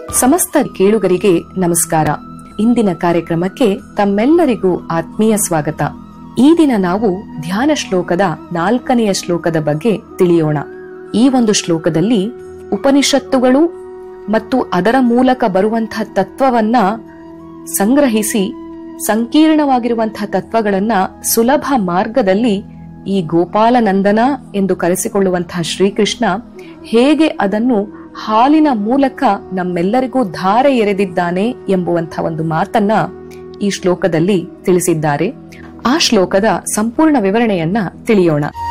ಸಮಸ್ತ ಕೇಳುಗರಿಗೆ ನಮಸ್ಕಾರ ಇಂದಿನ ಕಾರ್ಯಕ್ರಮಕ್ಕೆ ತಮ್ಮೆಲ್ಲರಿಗೂ ಆತ್ಮೀಯ ಸ್ವಾಗತ ಈ ದಿನ ನಾವು ಧ್ಯಾನ ಶ್ಲೋಕದ ನಾಲ್ಕನೆಯ ಶ್ಲೋಕದ ಬಗ್ಗೆ ತಿಳಿಯೋಣ ಈ ಒಂದು ಶ್ಲೋಕದಲ್ಲಿ ಉಪನಿಷತ್ತುಗಳು ಮತ್ತು ಅದರ ಮೂಲಕ ಬರುವಂತಹ ತತ್ವವನ್ನ ಸಂಗ್ರಹಿಸಿ ಸಂಕೀರ್ಣವಾಗಿರುವಂತಹ ತತ್ವಗಳನ್ನ ಸುಲಭ ಮಾರ್ಗದಲ್ಲಿ ಈ ಗೋಪಾಲನಂದನ ಎಂದು ಕರೆಸಿಕೊಳ್ಳುವಂತಹ ಶ್ರೀಕೃಷ್ಣ ಹೇಗೆ ಅದನ್ನು ಹಾಲಿನ ಮೂಲಕ ನಮ್ಮೆಲ್ಲರಿಗೂ ಧಾರೆ ಎರೆದಿದ್ದಾನೆ ಎಂಬುವಂತಹ ಒಂದು ಮಾತನ್ನ ಈ ಶ್ಲೋಕದಲ್ಲಿ ತಿಳಿಸಿದ್ದಾರೆ ಆ ಶ್ಲೋಕದ ಸಂಪೂರ್ಣ ವಿವರಣೆಯನ್ನ ತಿಳಿಯೋಣ